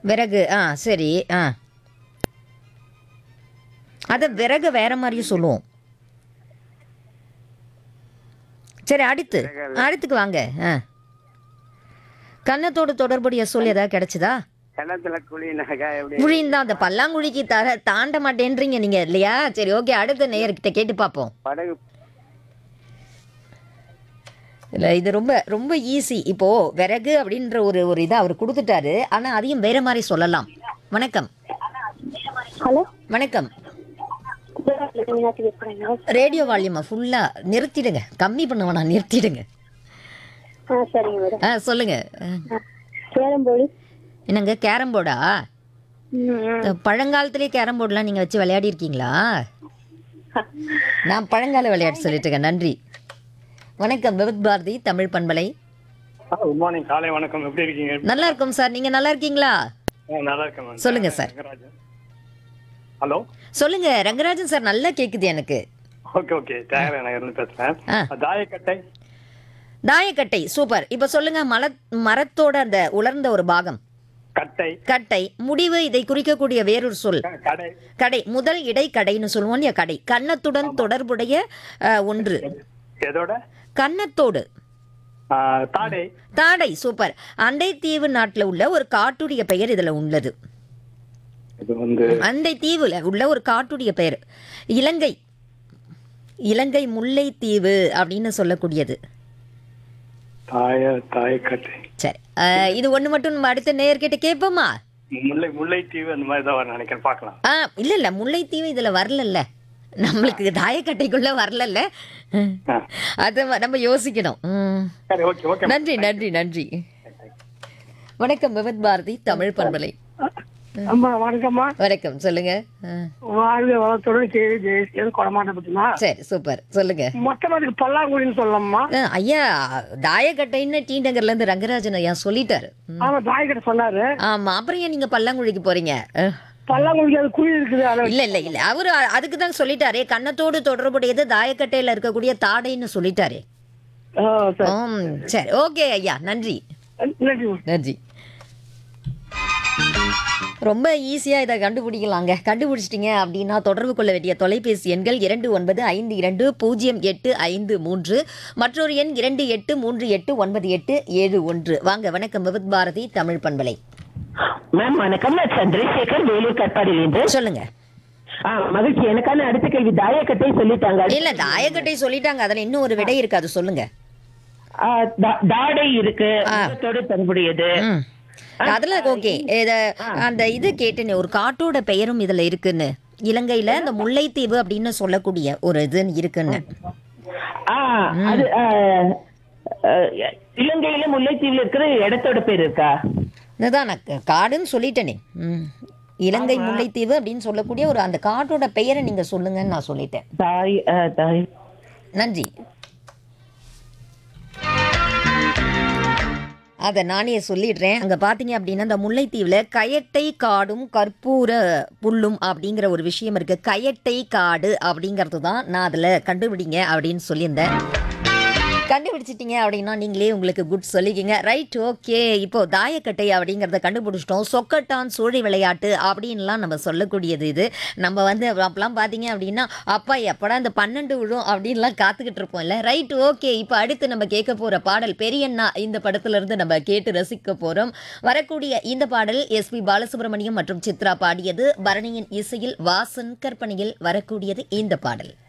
விறகு ஆ சரி ஆ அதை விறகு வேற மாதிரியும் சொல்லுவோம் சரி அடுத்து அடுத்துக்கு வாங்க ஆ கன்னத்தோடு தொடர்புடைய சொல் ஏதாவது கிடைச்சதா கிணத்துல குழினாக்கா எப்படி குழின்னு தான் அந்த பல்லாங்குழிக்கு தர தாண்ட மாட்டேன்றீங்க நீங்க இல்லையா சரி ஓகே அடுத்த நேயர்கிட்ட கேட்டு பார்ப்போம் படகு இல்லை இது ரொம்ப ரொம்ப ஈஸி இப்போ விறகு அப்படின்ற ஒரு ஒரு இதை அவர் கொடுத்துட்டாரு ஆனா அதையும் வேற மாதிரி சொல்லலாம் வணக்கம் ஹலோ வணக்கம் மீனாட்சி பேசுறேங்க ரேடியோ வால்யூமை ஃபுல்லா நிறுத்திடுங்க கம்மி பண்ண வேணாம் நிறுத்திடுங்க ஆ சரிங்க மேடம் ஆ சொல்லுங்க ஆ, சேலம்போலி என்னங்க கேரம் போர்டா ம் பழங்காலத்திலே கேரம் போர்டுலாம் நீங்க வச்சு விளையாடி இருக்கீங்களா நான் பழங்கால விளையாட்டு சொல்லிட்டுருக்கேன் நன்றி வணக்கம் விபத் பாரதி தமிழ் பண்பலை குட் மார்னிங் காலை வணக்கம் எப்படி இருக்கீங்க நல்லா இருக்கும் சார் நீங்க நல்லா இருக்கீங்களா ஆ, நல்லா இருக்கேன் மேம் சொல்லுங்க சார் ஹலோ சொல்லுங்க ரங்கராஜன் சார் நல்லா கேக்குது எனக்கு ஓகே ஓகே தியாகராய நகர்ல பேசுறேன் ஆ. தாயக்கட்டை தாயக்கட்டை சூப்பர் இப்ப சொல்லுங்க மல மரத்தோட அந்த உலர்ந்த ஒரு பாகம் கட்டை கட்டை முடிவு இதை குறிக்கக்கூடிய வேறொரு சொல் க- கடை கடை முதல் இடை கடைன்னு சொல்லுவோம் இல்லையா கடை கன்னத்துடன் தொடர்புடைய அஹ், ஒன்று எதோட கன்னத்தோடு ஆ, தாடை தாடை சூப்பர் அண்டை தீவு நாட்டில் உள்ள ஒரு காட்டுடைய பெயர் இதுல உள்ளது இது வந்து அண்டை தீவுல உள்ள ஒரு காட்டுடைய பெயர் இலங்கை இலங்கை முல்லைத்தீவு அப்படின்னு சொல்லக்கூடியது தாய தாயக்கட்டை சரி அஹ், இது ஒண்ணு மட்டும் நம்ம அடுத்த நேயர்கிட்ட கேட்போமா முல்லை முல்லைத்தீவு அந்த மாதிரி தான் வரும் நினைக்கிறேன் பார்க்கலாம் ஆ இல்ல இல்ல முல்லைத்தீவு இதுல வரலல்ல நம்மளுக்கு தாயக்கட்டைக்குள்ள வரலல்ல ஆ. அதை நம்ம யோசிக்கணும் ம். சரி ஓகே ஓகே நன்றி நன்றி நன்றி வணக்கம் விபத் பாரதி தமிழ் பண்பலை அம்மா வணக்கம்மா வணக்கம் சொல்லுங்க ஆ, வாழ்க வளத்துடன் கேள்வி ஜெயசீலன் கொடமாட்ட பத்தினா சரி சூப்பர் சொல்லுங்க மொத்தமா அதுக்கு பல்லாங்குழின்னு சொல்லலாமா ஆ, ஐயா தாயக்கட்டைன்னு டி நகர்ல இருந்து ரங்கராஜன் ஐயா சொல்லிட்டாரு ம். ஆமா தாய்கிட்ட சொன்னாரு ஆமா அப்புறம் ஏன் நீங்க பல்லாங்குழிக்கு போறீங்க ஆ. பல்லாங்குழிக்கு அது குழி இருக்குது அதை இல்ல இல்ல இல்ல அவரு அதுக்கு தான் சொல்லிட்டாரே கன்னத்தோடு தொடர்புடையது தாயக்கட்டையில இருக்கக்கூடிய தாடைன்னு சொல்லிட்டாரே ஆ, சரி. ஆம், சரி ஓகே ஐயா நன்றி நன்றி நன்றி ரொம்ப ஈஸியாக இதை கண்டுபிடிக்கலாங்க கண்டுபிடிச்சிட்டிங்க அப்படின்னா தொடர்பு கொள்ள வேண்டிய தொலைபேசி எண்கள் இரண்டு ஒன்பது ஐந்து இரண்டு பூஜ்ஜியம் எட்டு ஐந்து மூன்று மற்றொரு எண் இரண்டு எட்டு மூன்று எட்டு ஒன்பது எட்டு ஏழு ஒன்று வாங்க வணக்கம் விபத் பாரதி தமிழ் பண்பலை மேம் வணக்கம் நான் சந்திரசேகர் வேலூர் கட்பாடியிலிருந்து சொல்லுங்க ஆ மகிழ்ச்சி எனக்கான அடுத்த கேள்வி தாயக்கட்டை சொல்லிட்டாங்க இல்ல தாயக்கட்டை சொல்லிட்டாங்க அதுல இன்னும் ஒரு விடை இருக்கு அது சொல்லுங்க ஆ, தா- தாடை இருக்கு முகத்தோடு தொடர்புடையது ம் அதுல ஓகே இத அந்த இது கேட்டேனே ஒரு காட்டோட பெயரும் இதுல இருக்குன்னு இலங்கையில இந்த முல்லைத்தீவு அப்படின்னு சொல்லக்கூடிய ஒரு இது இருக்குன்னு ஆ அது ஆ, ஆ, இலங்கையில முல்லைத்தீவுல இருக்கிற இடத்தோட பேர் இருக்கா இதுதான் நான் கா- காடுன்னு சொல்லிட்டேனே ம் இலங்கை முல்லைத்தீவு அப்படின்னு சொல்லக்கூடிய ஒரு அந்த காட்டோட பெயரை நீங்க சொல்லுங்கன்னு நான் சொல்லிட்டேன் தாய் ஆ, தாய் நன்றி அதை நானே சொல்லிடுறேன் அங்கே பார்த்தீங்க அப்படின்னா இந்த முல்லைத்தீவில் கயட்டை காடும் கற்பூர புல்லும் அப்படிங்கிற ஒரு விஷயம் இருக்குது கயட்டை காடு அப்படிங்கிறது தான் நான் அதில் கண்டுபிடிங்க அப்படின்னு சொல்லியிருந்தேன் கண்டுபிடிச்சிட்டீங்க அப்படின்னா நீங்களே உங்களுக்கு குட் சொல்லிக்கிங்க ரைட் ஓகே இப்போ தாயக்கட்டை அப்படிங்கிறத கண்டுபிடிச்சிட்டோம் சொக்கட்டான் சூழி விளையாட்டு அப்படின்லாம் நம்ம சொல்லக்கூடியது இது நம்ம வந்து அப்பெல்லாம் பார்த்தீங்க அப்படின்னா அப்பா எப்படா இந்த பன்னெண்டு விழும் அப்படின்லாம் காத்துக்கிட்டு இருப்போம்ல ரைட் ஓகே இப்போ அடுத்து நம்ம கேட்க போகிற பாடல் பெரியண்ணா இந்த படத்துல இருந்து நம்ம கேட்டு ரசிக்க போகிறோம் வரக்கூடிய இந்த பாடல் எஸ்பி பாலசுப்ரமணியம் மற்றும் சித்ரா பாடியது பரணியின் இசையில் வாசன் கற்பனையில் வரக்கூடியது இந்த பாடல்